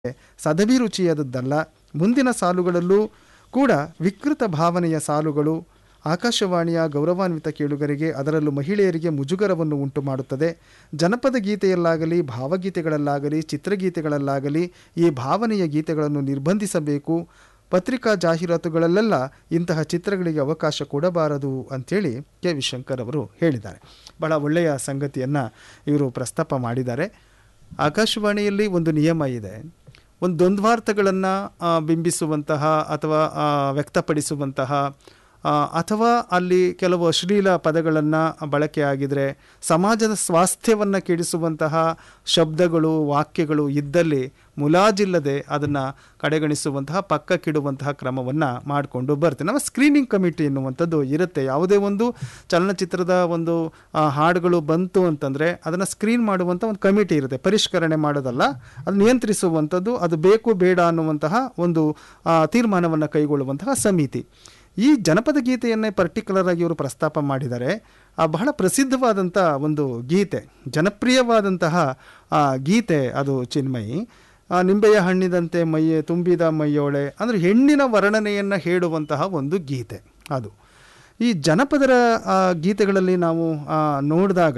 ಸದಭಿರುಚಿಯಾದದ್ದಲ್ಲ ಮುಂದಿನ ಸಾಲುಗಳಲ್ಲೂ ಕೂಡ ವಿಕೃತ ಭಾವನೆಯ ಸಾಲುಗಳು ಆಕಾಶವಾಣಿಯ ಗೌರವಾನ್ವಿತ ಕೇಳುಗರಿಗೆ ಅದರಲ್ಲೂ ಮಹಿಳೆಯರಿಗೆ ಮುಜುಗರವನ್ನು ಉಂಟು ಮಾಡುತ್ತದೆ ಜನಪದ ಗೀತೆಯಲ್ಲಾಗಲಿ ಭಾವಗೀತೆಗಳಲ್ಲಾಗಲಿ ಚಿತ್ರಗೀತೆಗಳಲ್ಲಾಗಲಿ ಈ ಭಾವನೆಯ ಗೀತೆಗಳನ್ನು ನಿರ್ಬಂಧಿಸಬೇಕು ಪತ್ರಿಕಾ ಜಾಹೀರಾತುಗಳಲ್ಲೆಲ್ಲ ಇಂತಹ ಚಿತ್ರಗಳಿಗೆ ಅವಕಾಶ ಕೊಡಬಾರದು ಅಂಥೇಳಿ ಕೆ ವಿ ಶಂಕರ್ ಅವರು ಹೇಳಿದ್ದಾರೆ ಬಹಳ ಒಳ್ಳೆಯ ಸಂಗತಿಯನ್ನು ಇವರು ಪ್ರಸ್ತಾಪ ಮಾಡಿದ್ದಾರೆ ಆಕಾಶವಾಣಿಯಲ್ಲಿ ಒಂದು ನಿಯಮ ಇದೆ ಒಂದು ದ್ವಂದ್ವಾರ್ಥಗಳನ್ನು ಬಿಂಬಿಸುವಂತಹ ಅಥವಾ ಆ, ವ್ಯಕ್ತಪಡಿಸುವಂತಹ ಆ, ಅಥವಾ ಅಲ್ಲಿ ಕೆಲವು ಅಶ್ಲೀಲ ಪದಗಳನ್ನು ಬಳಕೆ ಆಗಿದ್ರೆ ಸಮಾಜದ ಸ್ವಾಸ್ಥ್ಯವನ್ನು ಕೆಡಿಸುವಂತಹ ಶಬ್ದಗಳು ವಾಕ್ಯಗಳು ಇದ್ದಲ್ಲಿ ಮುಲಾಜಿಲ್ಲದೆ ಅದನ್ನು ಕಡೆಗಣಿಸುವಂತಹ ಪಕ್ಕಕ್ಕಿಡುವಂತಹ ಕ್ರಮವನ್ನು ಮಾಡಿಕೊಂಡು ಬರ್ತೀವಿ ನಮ್ಮ ಸ್ಕ್ರೀನಿಂಗ್ ಕಮಿಟಿ ಎನ್ನುವಂಥದ್ದು ಇರುತ್ತೆ ಯಾವುದೇ ಒಂದು ಚಲನಚಿತ್ರದ ಒಂದು ಆ, ಹಾಡುಗಳು ಬಂತು ಅಂತಂದರೆ ಅದನ್ನು ಸ್ಕ್ರೀನ್ ಮಾಡುವಂಥ ಒಂದು ಕಮಿಟಿ ಇರುತ್ತೆ ಪರಿಷ್ಕರಣೆ ಮಾಡೋದಲ್ಲ ಅದು ನಿಯಂತ್ರಿಸುವಂಥದ್ದು ಅದು ಬೇಕು ಬೇಡ ಅನ್ನುವಂತಹ ಒಂದು ತೀರ್ಮಾನವನ್ನು ಕೈಗೊಳ್ಳುವಂತಹ ಸಮಿತಿ ಈ ಜನಪದ ಗೀತೆಯನ್ನೇ ಪರ್ಟಿಕ್ಯುಲರ್ ಆಗಿ ಇವರು ಪ್ರಸ್ತಾಪ ಮಾಡಿದ್ದಾರೆ ಆ ಬಹಳ ಪ್ರಸಿದ್ಧವಾದಂಥ ಒಂದು ಗೀತೆ ಜನಪ್ರಿಯವಾದಂತಹ ಆ ಗೀತೆ ಅದು ಚಿನ್ಮಯಿ ಆ ನಿಂಬೆಯ ಹಣ್ಣಿದಂತೆ ಮೈಯೆ ತುಂಬಿದ ಮೈಯೋಳೆ ಅಂದರೆ ಹೆಣ್ಣಿನ ವರ್ಣನೆಯನ್ನು ಹೇಳುವಂತಹ ಒಂದು ಗೀತೆ ಅದು ಈ ಜನಪದರ ಆ, ಗೀತೆಗಳಲ್ಲಿ ನಾವು ಆ, ನೋಡಿದಾಗ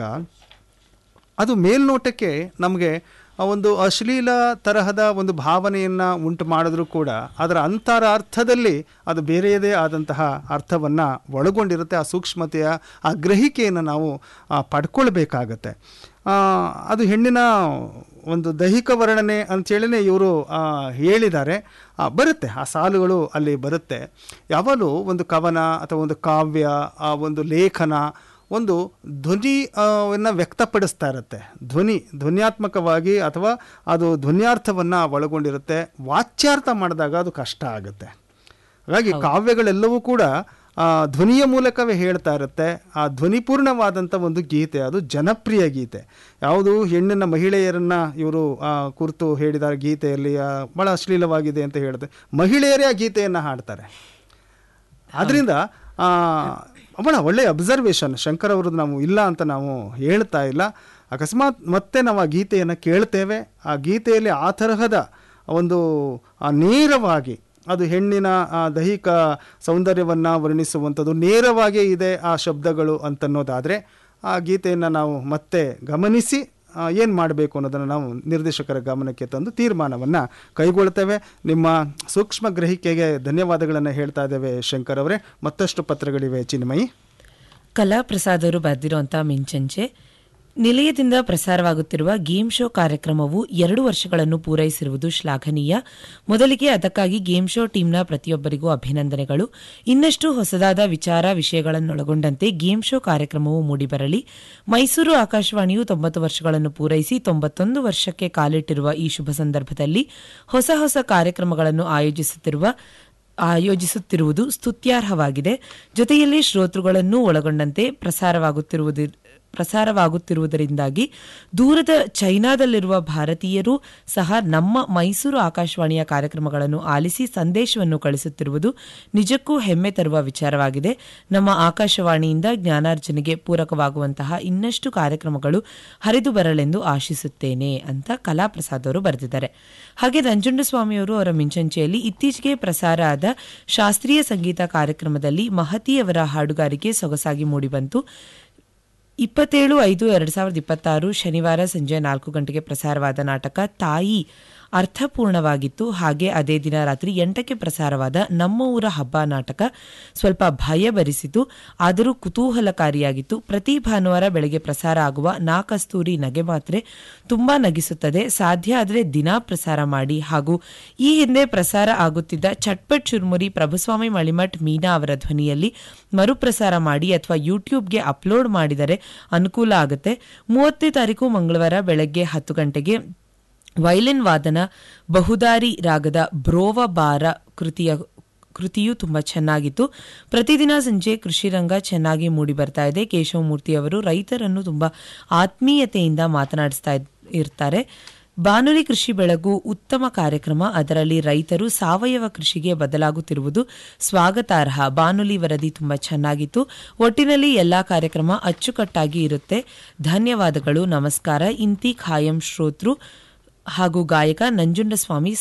ಅದು ಮೇಲ್ನೋಟಕ್ಕೆ ನಮಗೆ ಆ ಒಂದು ಅಶ್ಲೀಲ ತರಹದ ಒಂದು ಭಾವನೆಯನ್ನು ಉಂಟು ಮಾಡಿದ್ರೂ ಕೂಡ ಅದರ ಅಂತರ ಅರ್ಥದಲ್ಲಿ ಅದು ಬೇರೆಯದೇ ಆದಂತಹ ಅರ್ಥವನ್ನು ಒಳಗೊಂಡಿರುತ್ತೆ ಆ ಸೂಕ್ಷ್ಮತೆಯ ಆ ಗ್ರಹಿಕೆಯನ್ನು ನಾವು ಆ, ಪಡ್ಕೊಳ್ಬೇಕಾಗತ್ತೆ ಆ, ಅದು ಹೆಣ್ಣಿನ ಒಂದು ದೈಹಿಕ ವರ್ಣನೆ ಅಂಥೇಳಿನೇ ಇವರು ಹೇಳಿದ್ದಾರೆ ಆ, ಬರುತ್ತೆ ಆ ಸಾಲುಗಳು ಅಲ್ಲಿ ಬರುತ್ತೆ ಯಾವಾಗಲೂ ಒಂದು ಕವನ ಅಥವಾ ಒಂದು ಕಾವ್ಯ ಆ ಒಂದು ಲೇಖನ ಒಂದು ಧ್ವನಿ ಆ, ವನ್ನ ವ್ಯಕ್ತಪಡಿಸ್ತಾ ಇರುತ್ತೆ ಧ್ವನಿ ಧ್ವನ್ಯಾತ್ಮಕವಾಗಿ ಅಥವಾ ಅದು ಧ್ವನ್ಯಾರ್ಥವನ್ನು ಒಳಗೊಂಡಿರುತ್ತೆ ವಾಚ್ಯಾರ್ಥ ಮಾಡಿದಾಗ ಅದು ಕಷ್ಟ ಆಗುತ್ತೆ ಹಾಗಾಗಿ ಕಾವ್ಯಗಳೆಲ್ಲವೂ ಕೂಡ ಆ, ಧ್ವನಿಯ ಮೂಲಕವೇ ಹೇಳ್ತಾ ಇರುತ್ತೆ ಆ ಧ್ವನಿಪೂರ್ಣವಾದಂಥ ಒಂದು ಗೀತೆ ಅದು ಜನಪ್ರಿಯ ಗೀತೆ ಯಾವುದು ಹೆಣ್ಣಿನ ಮಹಿಳೆಯರನ್ನ ಇವರು ಕುರಿತು ಹೇಳಿದ ಗೀತೆಯಲ್ಲಿ ಆ, ಬಹಳ ಅಶ್ಲೀಲವಾಗಿದೆ ಅಂತ ಹೇಳುತ್ತೆ ಮಹಿಳೆಯರೇ ಆ ಗೀತೆಯನ್ನು ಹಾಡ್ತಾರೆ ಆದ್ರಿಂದ ಆ, ಬಹಳ ಒಳ್ಳೆಯ ಅಬ್ಸರ್ವೇಷನ್ ಶಂಕರ್ ಅವ್ರದ್ದು ನಾವು ಇಲ್ಲ ಅಂತ ನಾವು ಹೇಳ್ತಾ ಇಲ್ಲ ಅಕಸ್ಮಾತ್ ಮತ್ತೆ ನಾವು ಆ ಗೀತೆಯನ್ನು ಕೇಳ್ತೇವೆ ಆ ಗೀತೆಯಲ್ಲಿ ಆ ತರಹದ ಒಂದು ಆ ನೇರವಾಗಿ ಅದು ಹೆಣ್ಣಿನ ಆ ದೈಹಿಕ ಸೌಂದರ್ಯವನ್ನು ವರ್ಣಿಸುವಂಥದ್ದು ನೇರವಾಗೇ ಇದೆ ಆ ಶಬ್ದಗಳು ಅಂತನ್ನೋದಾದರೆ ಆ ಗೀತೆಯನ್ನು ನಾವು ಮತ್ತೆ ಗಮನಿಸಿ ಏನು ಮಾಡಬೇಕು ಅನ್ನೋದನ್ನು ನಾವು ನಿರ್ದೇಶಕರ ಗಮನಕ್ಕೆ ತಂದು ತೀರ್ಮಾನವನ್ನು ಕೈಗೊಳ್ತೇವೆ ನಿಮ್ಮ ಸೂಕ್ಷ್ಮ ಗ್ರಹಿಕೆಗೆ ಧನ್ಯವಾದಗಳನ್ನು ಹೇಳ್ತಾ ಇದ್ದೇವೆ ಶಂಕರ್ ಅವರೇ ಮತ್ತಷ್ಟು ಪತ್ರಗಳಿವೆ ಚಿನ್ಮಯಿ ಕಲಾ ಪ್ರಸಾದ್ ಅವರು ಬರೆದಿರುವಂತಹ ಮಿಂಚಂಚೆ ನಿಲಯದಿಂದ ಪ್ರಸಾರವಾಗುತ್ತಿರುವ ಗೇಮ್ ಶೋ ಕಾರ್ಯಕ್ರಮವು ಎರಡು ವರ್ಷಗಳನ್ನು ಪೂರೈಸಿರುವುದು ಶ್ಲಾಘನೀಯ ಮೊದಲಿಗೆ ಅದಕ್ಕಾಗಿ ಗೇಮ್ ಶೋ ಟೀಮ್ನ ಪ್ರತಿಯೊಬ್ಬರಿಗೂ ಅಭಿನಂದನೆಗಳು ಇನ್ನಷ್ಟು ಹೊಸದಾದ ವಿಚಾರ ವಿಷಯಗಳನ್ನೊಳಗೊಂಡಂತೆ ಗೇಮ್ ಶೋ ಕಾರ್ಯಕ್ರಮವು ಮೂಡಿಬರಲಿ ಮೈಸೂರು ಆಕಾಶವಾಣಿಯು ತೊಂಬತ್ತು ವರ್ಷಗಳನ್ನು ಪೂರೈಸಿ ತೊಂಬತ್ತೊಂದು ವರ್ಷಕ್ಕೆ ಕಾಲಿಟ್ಟಿರುವ ಈ ಶುಭ ಸಂದರ್ಭದಲ್ಲಿ ಹೊಸ ಹೊಸ ಕಾರ್ಯಕ್ರಮಗಳನ್ನು ಆಯೋಜಿಸುತ್ತಿರುವ ಆಯೋಜಿಸುತ್ತಿರುವುದು ಸ್ತುತ್ಯಾರ್ಹವಾಗಿದೆ ಜೊತೆಯಲ್ಲಿ ಶ್ರೋತೃಗಳನ್ನು ಒಳಗೊಂಡಂತೆ ಪ್ರಸಾರವಾಗುತ್ತಿರುವುದು ಪ್ರಸಾರವಾಗುತ್ತಿರುವುದರಿಂದಾಗಿ ದೂರದ ಚೈನಾದಲ್ಲಿರುವ ಭಾರತೀಯರು ಸಹ ನಮ್ಮ ಮೈಸೂರು ಆಕಾಶವಾಣಿಯ ಕಾರ್ಯಕ್ರಮಗಳನ್ನು ಆಲಿಸಿ ಸಂದೇಶವನ್ನು ಕಳಿಸುತ್ತಿರುವುದು ನಿಜಕ್ಕೂ ಹೆಮ್ಮೆ ತರುವ ವಿಚಾರವಾಗಿದೆ ನಮ್ಮ ಆಕಾಶವಾಣಿಯಿಂದ ಜ್ಞಾನಾರ್ಜನೆಗೆ ಪೂರಕವಾಗುವಂತಹ ಇನ್ನಷ್ಟು ಕಾರ್ಯಕ್ರಮಗಳು ಹರಿದು ಬರಲೆಂದು ಆಶಿಸುತ್ತೇನೆ ಅಂತ ಕಲಾಪ್ರಸಾದ್ ಅವರು ಬರೆದಿದ್ದಾರೆ ಹಾಗೆ ನಂಜುಂಡಸ್ವಾಮಿಯವರು ಅವರ ಮಿಂಚಂಚೆಯಲ್ಲಿ ಇತ್ತೀಚೆಗೆ ಪ್ರಸಾರ ಆದ ಶಾಸ್ತ್ರೀಯ ಸಂಗೀತ ಕಾರ್ಯಕ್ರಮದಲ್ಲಿ ಮಹತಿಯವರ ಹಾಡುಗಾರಿಕೆ ಸೊಗಸಾಗಿ ಮೂಡಿಬಂತು ಇಪ್ಪತ್ತೇಳು ಐದು ಎರಡು ಸಾವಿರದ ಇಪ್ಪತ್ತಾರು ಶನಿವಾರ ಸಂಜೆ ನಾಲ್ಕು ಗಂಟೆಗೆ ಪ್ರಸಾರವಾದ ನಾಟಕ ತಾಯಿ ಅರ್ಥಪೂರ್ಣವಾಗಿತ್ತು ಹಾಗೆ ಅದೇ ದಿನ ರಾತ್ರಿ ಎಂಟಕ್ಕೆ ಪ್ರಸಾರವಾದ ನಮ್ಮ ಊರ ಹಬ್ಬ ನಾಟಕ ಸ್ವಲ್ಪ ಭಯ ಭರಿಸಿತು ಆದರೂ ಕುತೂಹಲಕಾರಿಯಾಗಿತ್ತು ಪ್ರತಿ ಭಾನುವಾರ ಬೆಳಗ್ಗೆ ಪ್ರಸಾರ ಆಗುವ ನಾ ಕಸ್ತೂರಿ ನಗೆ ಮಾತ್ರೆ ತುಂಬಾ ನಗಿಸುತ್ತದೆ ಸಾಧ್ಯ ಆದರೆ ದಿನಾ ಪ್ರಸಾರ ಮಾಡಿ ಹಾಗೂ ಈ ಹಿಂದೆ ಪ್ರಸಾರ ಆಗುತ್ತಿದ್ದ ಚಟ್ಪಟ್ ಚುರ್ಮುರಿ ಪ್ರಭುಸ್ವಾಮಿ ಮಳಿಮಠ್ ಮೀನಾ ಅವರ ಧ್ವನಿಯಲ್ಲಿ ಮರುಪ್ರಸಾರ ಮಾಡಿ ಅಥವಾ ಯೂಟ್ಯೂಬ್ಗೆ ಅಪ್ಲೋಡ್ ಮಾಡಿದರೆ ಅನುಕೂಲ ಆಗುತ್ತೆ ಮೂವತ್ತನೇ ತಾರೀಕು ಮಂಗಳವಾರ ಬೆಳಗ್ಗೆ ಹತ್ತು ಗಂಟೆಗೆ ವೈಲಿನ್ ವಾದನ ಬಹುದಾರಿ ರಾಗದ ಬ್ರೋವ ಬಾರ ಕೃತಿಯ ಕೃತಿಯು ತುಂಬ ಚೆನ್ನಾಗಿತ್ತು ಪ್ರತಿದಿನ ಸಂಜೆ ಕೃಷಿ ರಂಗ ಚೆನ್ನಾಗಿ ಮೂಡಿ ಬರ್ತಾ ಇದೆ ಕೇಶವಮೂರ್ತಿ ಅವರು ರೈತರನ್ನು ತುಂಬ ಆತ್ಮೀಯತೆಯಿಂದ ಮಾತನಾಡಿಸ್ತಾ ಇದ್- ಇರ್ತಾರೆ ಬಾನುಲಿ ಕೃಷಿ ಬೆಳಗು ಉತ್ತಮ ಕಾರ್ಯಕ್ರಮ ಅದರಲ್ಲಿ ರೈತರು ಸಾವಯವ ಕೃಷಿಗೆ ಬದಲಾಗುತ್ತಿರುವುದು ಸ್ವಾಗತಾರ್ಹ ಬಾನುಲಿ ವರದಿ ತುಂಬ ಚೆನ್ನಾಗಿತ್ತು ಒಟ್ಟಿನಲ್ಲಿ ಎಲ್ಲಾ ಕಾರ್ಯಕ್ರಮ ಅಚ್ಚುಕಟ್ಟಾಗಿ ಇರುತ್ತೆ ಧನ್ಯವಾದಗಳು ನಮಸ್ಕಾರ ಇಂತಿ ಖಾಯಂ ಶ್ರೋತೃ ಹಾಗೂ ಗಾಯಕ ನಂಜುಂಡಸ್ವಾಮಿ